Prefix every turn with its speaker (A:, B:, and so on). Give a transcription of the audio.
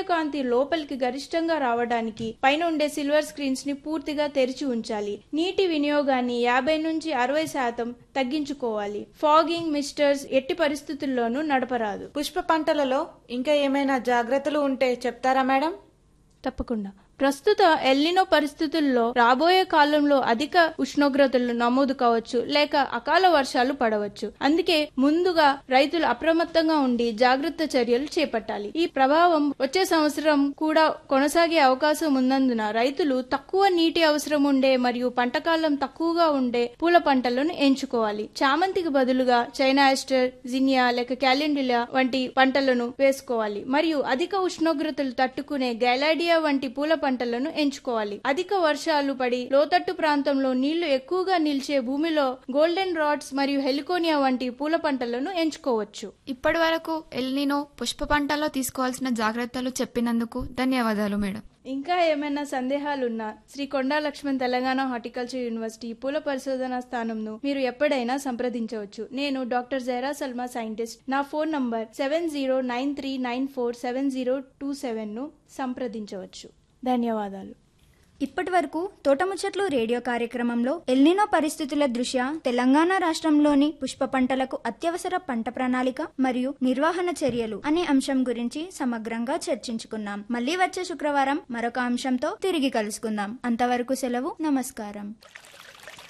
A: సూర్యకాంతి లోపలికి గరిష్టంగా రావడానికి పైన ఉండే సిల్వర్ స్క్రీన్స్ ని పూర్తిగా తెరిచి ఉంచాలి నీటి వినియోగాన్ని యాభై నుంచి అరవై శాతం తగ్గించుకోవాలి ఫాగింగ్ మిస్టర్స్ ఎట్టి పరిస్థితుల్లోనూ నడపరాదు
B: పుష్ప పంటలలో ఇంకా ఏమైనా జాగ్రత్తలు ఉంటే చెప్తారా మేడం
A: తప్పకుండా ప్రస్తుత ఎల్లినో పరిస్థితుల్లో రాబోయే కాలంలో అధిక ఉష్ణోగ్రతలు నమోదు కావచ్చు లేక అకాల వర్షాలు పడవచ్చు అందుకే ముందుగా రైతులు అప్రమత్తంగా ఉండి జాగ్రత్త చర్యలు చేపట్టాలి ఈ ప్రభావం వచ్చే సంవత్సరం కూడా కొనసాగే అవకాశం ఉన్నందున రైతులు తక్కువ నీటి అవసరం ఉండే మరియు పంటకాలం తక్కువగా ఉండే పూల పంటలను ఎంచుకోవాలి చామంతికి బదులుగా చైనా ఎస్టర్ జినియా లేక క్యాలెండిలా వంటి పంటలను వేసుకోవాలి మరియు అధిక ఉష్ణోగ్రతలు తట్టుకునే గైలాడియా వంటి పూల పంటలను ఎంచుకోవాలి అధిక వర్షాలు పడి లోతట్టు ప్రాంతంలో నీళ్లు ఎక్కువగా నిలిచే భూమిలో గోల్డెన్ రాడ్స్ మరియు హెలికోనియా వంటి పూల పంటలను ఎంచుకోవచ్చు
C: ఇప్పటి వరకు ఎల్నినో పుష్ప పంటలో తీసుకోవాల్సిన జాగ్రత్తలు చెప్పినందుకు ధన్యవాదాలు మేడం
A: ఇంకా ఏమైనా సందేహాలున్నా శ్రీ కొండా లక్ష్మణ్ తెలంగాణ హార్టికల్చర్ యూనివర్సిటీ పూల పరిశోధనా స్థానంను మీరు ఎప్పుడైనా సంప్రదించవచ్చు నేను డాక్టర్ జైరా సల్మా సైంటిస్ట్ నా phone number seven zero nine three nine four seven zero two seven ను సంప్రదించవచ్చు ధన్యవాదాలు
D: ఇప్పటి వరకు తోటముచ్చట్లు రేడియో కార్యక్రమంలో ఎల్నినో పరిస్థితుల దృష్ట్యా తెలంగాణ రాష్ట్రంలోని పుష్ప పంటలకు అత్యవసర పంట ప్రణాళిక మరియు నిర్వహణ చర్యలు అనే అంశం గురించి సమగ్రంగా చర్చించుకున్నాం మళ్ళీ వచ్చే శుక్రవారం మరొక అంశంతో తిరిగి కలుసుకుందాం అంతవరకు సెలవు నమస్కారం